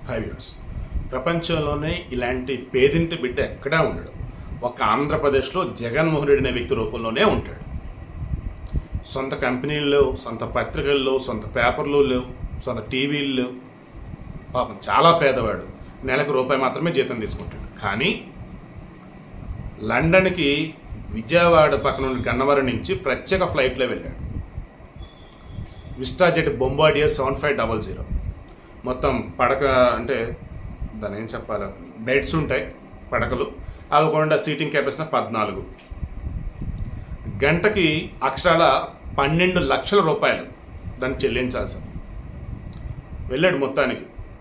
five years ప్రపంచంలోనే ఇలాంటి పేదింటి బిడ్డ ఎక్కడా ఉండడు ఒక ఆంధ్రప్రదేశ్లో జగన్మోహన్ రెడ్డి అనే వ్యక్తి రూపంలోనే ఉంటాడు సొంత కంపెనీలు లేవు సొంత పత్రికలు లేవు సొంత పేపర్లు లేవు సొంత టీవీలు లేవు పాపం చాలా పేదవాడు నెలకు రూపాయి మాత్రమే జీతం తీసుకుంటాడు కానీ లండన్కి విజయవాడ పక్కన ఉన్న గన్నవరం నుంచి ప్రత్యేక ఫ్లైట్లో వెళ్ళాడు Vista Jet Bombardier seven five double zero మొత్తం పడక అంటే దాని ఏం చెప్పాలి బెడ్స్ ఉంటాయి పడకలు అవి కాకుండా సీటింగ్ కెపాసిటీ పద్నాలుగు గంటకి అక్షరాల పన్నెండు లక్షల రూపాయలు దాన్ని చెల్లించాల్సి వెళ్ళాడు మొత్తానికి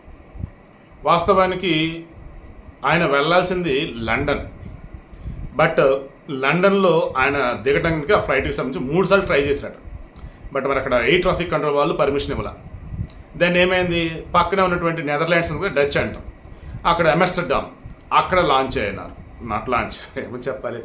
వాస్తవానికి ఆయన వెళ్ళాల్సింది లండన్ బట్ లండన్లో ఆయన దిగడానికి ఆ ఫ్లైట్కి సంబంధించి మూడు సార్లు ట్రై చేశాడు బట్ మరి అక్కడ ఎయిర్ ట్రాఫిక్ కంట్రోల్ వాళ్ళు పర్మిషన్ ఇవ్వాల దాన్ని ఏమైంది పక్కనే ఉన్నటువంటి నెదర్లాండ్స్ ఉంది కదా, డచ్ అంటాం అక్కడ ఎమెస్టర్డామ్ అక్కడ లాంచ్ అయినారు నాట్ లాంచ్ ఏమో చెప్పాలి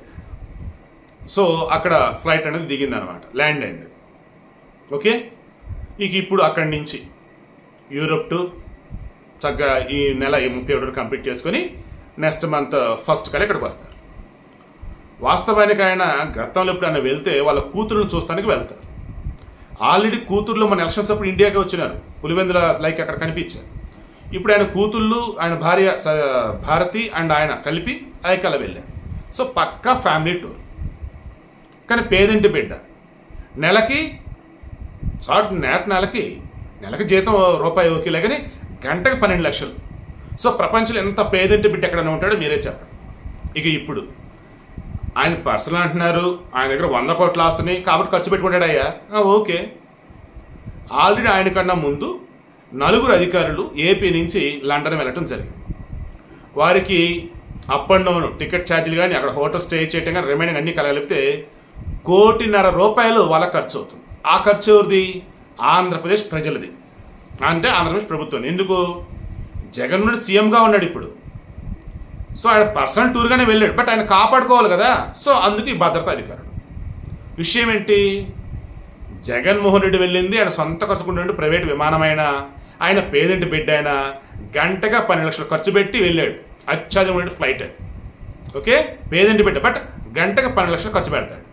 సో అక్కడ ఫ్లైట్ అనేది దిగింది అనమాట ల్యాండ్ అయింది ఓకే ఇక ఇప్పుడు అక్కడి నుంచి యూరోప్ టు చక్కగా ఈ నెల ఈ ముప్పై ఒకటి కంప్లీట్ చేసుకొని నెక్స్ట్ మంత్ ఫస్ట్ కల్లా ఇక్కడికి వస్తారు వాస్తవానికి ఆయన గతంలో ఇప్పుడు ఆయన వెళ్తే వాళ్ళ కూతురుని చూస్తానికి వెళ్తారు ఆల్రెడీ కూతుర్లో మన ఎలక్షన్స్ అప్పుడు ఇండియాకి వచ్చినారు పులివెందుల లైక్ అక్కడ కనిపించారు ఇప్పుడు ఆయన కూతుళ్ళు ఆయన భార్య స- భారతి అండ్ ఆయన కలిపి ఐకల వెళ్ళారు సో పక్కా ఫ్యామిలీ టూర్ కానీ పేదింటి బిడ్డ నెలకి షార్ట్ నెల నెలకి నెలకి జీతం రూపాయి ఓకేలే కానీ గంటకి పన్నెండు లక్షలు సో ప్రపంచంలో ఎంత పేదింటి బిడ్డ ఎక్కడైనా ఉంటాడో మీరే చెప్పండి ఇక ఇప్పుడు ఆయన పర్సనల్ అంటున్నారు ఆయన దగ్గర వంద కోట్లు ఆస్తున్నాయి కాబట్టి ఖర్చు పెట్టుకుంటాడు అయ్యా ఆ, ఓకే ఆల్రెడీ ఆయన కన్నా ముందు నలుగురు అధికారులు ఏపీ నుంచి లండన్ వెళ్ళటం జరిగింది వారికి అప్ అండ్ డౌన్ టికెట్ ఛార్జీలు కానీ అక్కడ హోటల్ స్టే చేయటం కానీ రిమైనింగ్ అన్ని కలగలిపితే కోటిన్నర రూపాయలు వాళ్ళ ఖర్చు అవుతుంది ఆ ఖర్చు ఎవరిది ఆంధ్రప్రదేశ్ ప్రజలది అంటే ఆంధ్రప్రదేశ్ ప్రభుత్వం ఎందుకు జగన్మోహన్ రెడ్డి సీఎంగా ఉన్నాడు ఇప్పుడు సో ఆయన పర్సనల్ టూర్గానే వెళ్ళాడు బట్ ఆయన కాపాడుకోవాలి కదా సో అందుకు ఈ భద్రతా అధికారులు విషయం ఏంటి జగన్మోహన్ రెడ్డి వెళ్ళింది ఆయన సొంత ఖర్చుకుంటుండే ప్రైవేట్ విమానమైన ఆయన పేదింటి బిడ్డ అయినా గంటగా పన్నెండు లక్షలు ఖర్చు పెట్టి వెళ్ళాడు అత్యాధునిక ఫ్లైట్ అది ఓకే పేదింటి బిడ్డ బట్ గంటగా పన్నెండు లక్షలు ఖర్చు పెడతాడు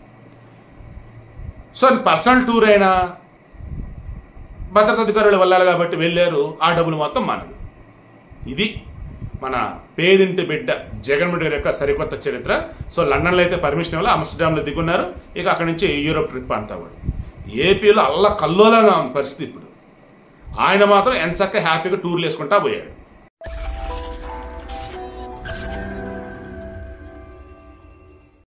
సో అది పర్సనల్ టూర్ అయినా భద్రతా అధికారులు వెళ్ళాలి కాబట్టి వెళ్ళారు ఆ డబ్బులు మొత్తం మనవి ఇది మన పేదింటి బిడ్డ జగన్మోహన్ రెడ్డి యొక్క సరికొత్త చరిత్ర సో లండన్లో అయితే పర్మిషన్ ఇవ్వాలి అమ్స్టర్డామ్లో దిగున్నారు ఇక అక్కడి నుంచి యూరోప్ ట్రిప్ అంతా కూడా ఏపీలో అల్ల కల్లోలంగా ఉంది పరిస్థితి ఇప్పుడు ఆయన మాత్రం ఎంచక్క హ్యాపీగా టూర్లు వేసుకుంటా పోయాడు